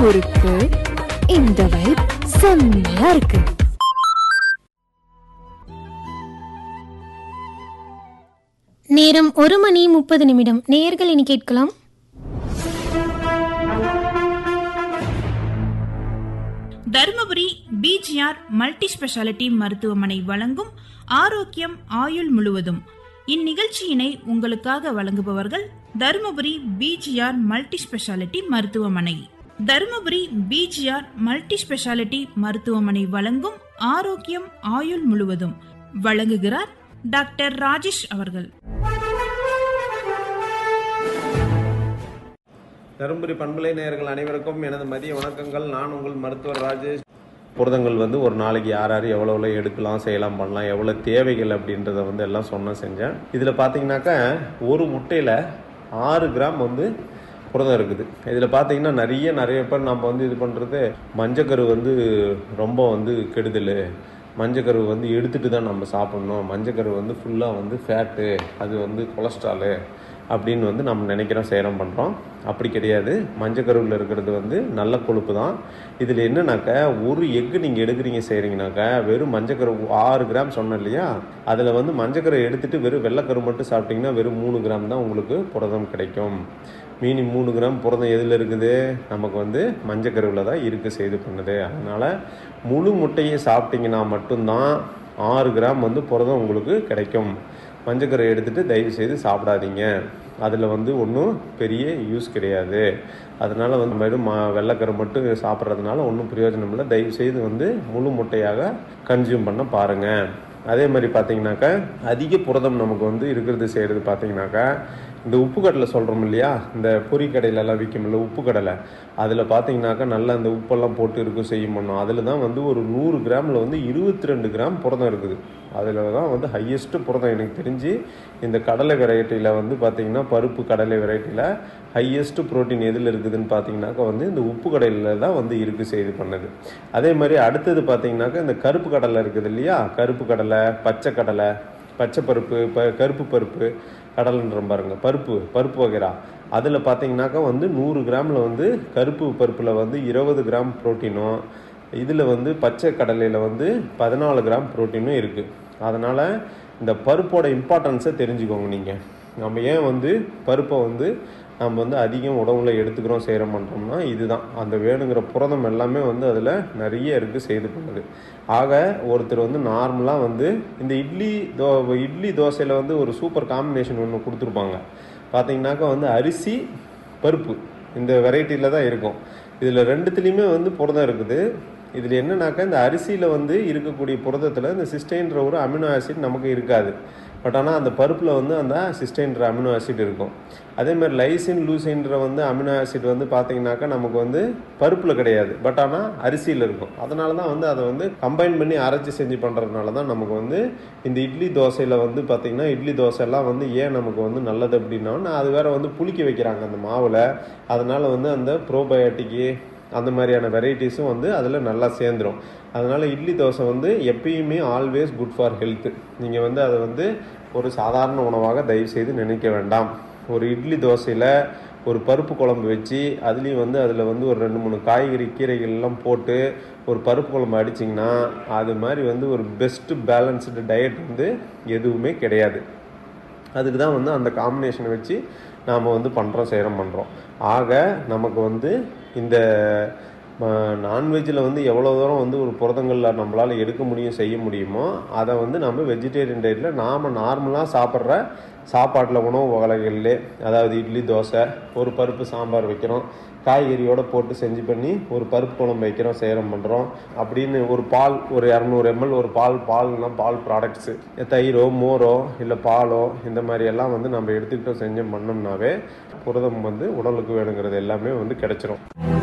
முறுக்கு இந்த வைப் செம்மையா இருக்கு நேரம் ஒரு மணி முப்பது நிமிடம் நேயர்கள் இனி கேட்கலாம் தருமபுரி பிஜிஆர் மல்டி ஸ்பெஷாலிட்டி மருத்துவமனை வழங்கும் ஆரோக்கியம் ஆயுள் முழுவதும் இந்நிகழ்ச்சியினை உங்களுக்காக வழங்குபவர்கள் தருமபுரி பிஜிஆர் மல்டி ஸ்பெஷாலிட்டி மருத்துவமனை தருமபுரி பிஜிஆர் மல்டி ஸ்பெஷாலிட்டி மருத்துவமனை வழங்கும் ஆரோக்கியம் ஆயுள் முழுவதும் வழங்குகிறார் டாக்டர் ராஜேஷ் அவர்கள் தருமபுரி பண்பலை நேயர்கள் அனைவருக்கும் எனது மதிய வணக்கங்கள் நான் உங்கள் மருத்துவர் ராஜேஷ் புரதங்கள் வந்து ஒரு நாளைக்கு யார் யார் எவ்வளோ எவ்வளோ எடுக்கலாம் செய்யலாம் பண்ணலாம் எவ்வளோ தேவைகள் அப்படின்றத வந்து எல்லாம் சொன்ன செஞ்சேன் இதில் பார்த்தீங்கன்னாக்கா ஒரு முட்டையில் ஆறு கிராம் வந்து புரதம் இருக்குது இதில் பார்த்தீங்கன்னா நிறைய நிறைய பேர் நம்ம வந்து இது பண்ணுறது மஞ்சக்கரு வந்து ரொம்ப வந்து கெடுதல் மஞ்சக்கரு வந்து எடுத்துட்டு தான் நம்ம சாப்பிட்ணும் மஞ்சக்கரு வந்து ஃபுல்லாக வந்து ஃபேட்டு அது வந்து கொலஸ்ட்ராலு அப்படின்னு வந்து நம்ம நினைக்கிறோம் சேரம் பண்ணுறோம் அப்படி கிடையாது மஞ்சக்கருவில் இருக்கிறது வந்து நல்ல கொழுப்பு தான் இதில் என்னன்னாக்கா ஒரு எக்கு நீங்கள் எடுக்கிறீங்க செய்கிறீங்கனாக்கா வெறும் மஞ்சக்கரு ஆறு கிராம் சொன்னேன் இல்லையா அதில் வந்து மஞ்சக்கரை எடுத்துட்டு வெறும் வெள்ளைக்கரு மட்டும் சாப்பிட்டீங்கன்னா வெறும் மூணு கிராம் தான் உங்களுக்கு புரதம் கிடைக்கும் மீனி மூணு கிராம் புரதம் எதில் இருக்குது நமக்கு வந்து மஞ்சக்கருவில் தான் இருக்குது செய்து பண்ணுது அதனால் முழு முட்டையை சாப்பிட்டீங்கன்னா மட்டும்தான் ஆறு கிராம் வந்து புரதம் உங்களுக்கு கிடைக்கும் மஞ்சக்கரை எடுத்துகிட்டு தயவு செய்து சாப்பிடாதீங்க அதில் வந்து ஒன்றும் பெரிய யூஸ் கிடையாது அதனால் வந்து வெறும் மா வெள்ளைக்கரு மட்டும் சாப்பிட்றதுனால ஒன்றும் பிரயோஜனம் இல்லை தயவு செய்து வந்து முழு முட்டையாக கன்சியூம் பண்ண பாருங்கள் அதே மாதிரி பார்த்தீங்கன்னாக்கா அதிக புரதம் நமக்கு வந்து இருக்கிறது செய்கிறது பார்த்தீங்கன்னாக்கா இந்த உப்பு கடலை சொல்கிறோம் இல்லையா இந்த பொரி கடையிலலாம் விற்கும்ல உப்பு கடலை அதில் பார்த்தீங்கன்னாக்கா நல்லா அந்த உப்பெல்லாம் போட்டு இருக்கும் செய்யும் பண்ணோம் அதில் தான் வந்து ஒரு நூறு கிராமில் வந்து இருபத்தி ரெண்டு கிராம் புரதம் இருக்குது அதில் தான் வந்து ஹையஸ்ட்டு புரதம் எனக்கு தெரிஞ்சு இந்த கடலை வெரைட்டியில் வந்து பார்த்தீங்கன்னா பருப்பு கடலை வெரைட்டியில் ஹையஸ்ட்டு புரோட்டீன் எதில் இருக்குதுன்னு பார்த்தீங்கன்னாக்கா வந்து இந்த உப்பு கடலையில் தான் வந்து இருக்குது செய்து பண்ணது அதே மாதிரி அடுத்தது பார்த்தீங்கன்னாக்கா இந்த கருப்பு கடலை இருக்குது இல்லையா கருப்பு கடலை பச்சை கடலை பச்சை பருப்பு ப கருப்பு பருப்பு கடலைன்ற பாருங்க பருப்பு பருப்பு வகைரா அதில் பார்த்தீங்கன்னாக்கா வந்து நூறு கிராமில் வந்து கருப்பு பருப்பில் வந்து இருபது கிராம் ப்ரோட்டீனும் இதில் வந்து பச்சை கடலையில் வந்து பதினாலு கிராம் ப்ரோட்டீனும் இருக்குது அதனால் இந்த பருப்போட இம்பார்ட்டன்ஸை தெரிஞ்சுக்கோங்க நீங்கள் நம்ம ஏன் வந்து பருப்பை வந்து நம்ம வந்து அதிகம் உணவுல எடுத்துக்கிறோம் செய்கிறோம் பண்ணுறோம்னா இதுதான் அந்த வேணுங்கிற புரதம் எல்லாமே வந்து அதில் நிறைய இருக்குது செய்து பண்ணுது ஆக ஒருத்தர் வந்து நார்மலாக வந்து இந்த இட்லி தோ இட்லி தோசையில் வந்து ஒரு சூப்பர் காம்பினேஷன் ஒன்று கொடுத்துருப்பாங்க பார்த்தீங்கன்னாக்கா வந்து அரிசி பருப்பு இந்த வெரைட்டியில் தான் இருக்கும் இதில் ரெண்டுத்துலேயுமே வந்து புரதம் இருக்குது இதில் என்னன்னாக்கா இந்த அரிசியில் வந்து இருக்கக்கூடிய புரதத்தில் இந்த சிஸ்டைன்ற ஒரு அமினோ ஆசிட் நமக்கு இருக்காது பட் ஆனால் அந்த பருப்பில் வந்து அந்த சிஸ்டைன்ற அமினோ ஆசிட் இருக்கும் அதே மாதிரி லைசின் லூசின்ற வந்து அமினோ ஆசிட் வந்து பார்த்தீங்கன்னாக்கா நமக்கு வந்து பருப்பில் கிடையாது பட் ஆனால் அரிசியில் இருக்கும் அதனால தான் வந்து அதை வந்து கம்பைன் பண்ணி அரைச்சி செஞ்சு பண்ணுறதுனால தான் நமக்கு வந்து இந்த இட்லி தோசையில் வந்து பார்த்திங்கன்னா இட்லி தோசைலாம் வந்து ஏன் நமக்கு வந்து நல்லது அப்படின்னா அது வேற வந்து புளிக்க வைக்கிறாங்க அந்த மாவில் அதனால் வந்து அந்த ப்ரோபயோட்டிக்கு அந்த மாதிரியான வெரைட்டிஸும் வந்து அதில் நல்லா சேர்ந்துடும் அதனால் இட்லி தோசை வந்து எப்பயுமே ஆல்வேஸ் குட் ஃபார் ஹெல்த்து நீங்கள் வந்து அதை வந்து ஒரு சாதாரண உணவாக தயவு செய்து நினைக்க வேண்டாம் ஒரு இட்லி தோசையில் ஒரு பருப்பு குழம்பு வச்சு அதுலேயும் வந்து அதில் வந்து ஒரு ரெண்டு மூணு காய்கறி கீரைகள் எல்லாம் போட்டு ஒரு பருப்பு குழம்பு அடிச்சிங்கன்னா அது மாதிரி வந்து ஒரு பெஸ்ட்டு பேலன்ஸ்டு டயட் வந்து எதுவுமே கிடையாது அதுக்கு தான் வந்து அந்த காம்பினேஷனை வச்சு நாம் வந்து பண்ணுறோம் செய்கிறோம் பண்ணுறோம் ஆக நமக்கு வந்து இந்த நான்வெஜ்ஜில் வந்து எவ்வளோ தூரம் வந்து ஒரு புரதங்களில் நம்மளால் எடுக்க முடியும் செய்ய முடியுமோ அதை வந்து நம்ம வெஜிடேரியன் டயட்டில் நாம் நார்மலாக சாப்பிட்ற சாப்பாட்டில் உணவு வகைகளிலே அதாவது இட்லி தோசை ஒரு பருப்பு சாம்பார் வைக்கிறோம் காய்கறியோடு போட்டு செஞ்சு பண்ணி ஒரு பருப்பு குழம்பு வைக்கிறோம் சேரம் பண்ணுறோம் அப்படின்னு ஒரு பால் ஒரு இரநூறு எம்எல் ஒரு பால் பால்னா பால் ப்ராடக்ட்ஸு தயிரோ மோரோ இல்லை பாலோ இந்த மாதிரி எல்லாம் வந்து நம்ம எடுத்துக்கிட்டோம் செஞ்சோம் பண்ணோம்னாவே புரதம் வந்து உடலுக்கு வேணுங்கிறது எல்லாமே வந்து கிடைச்சிரும்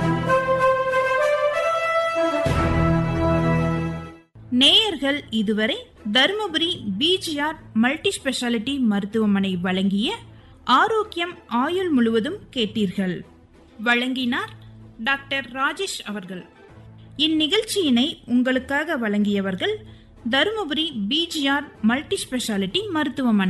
நேயர்கள் இதுவரை தருமபுரி பிஜிஆர் மல்டி ஸ்பெஷாலிட்டி மருத்துவமனை வழங்கிய ஆரோக்கியம் ஆயுள் முழுவதும் கேட்டீர்கள் வழங்கினார் டாக்டர் ராஜேஷ் அவர்கள் இந்நிகழ்ச்சியினை உங்களுக்காக வழங்கியவர்கள் தருமபுரி பிஜிஆர் மல்டி ஸ்பெஷாலிட்டி மருத்துவமனை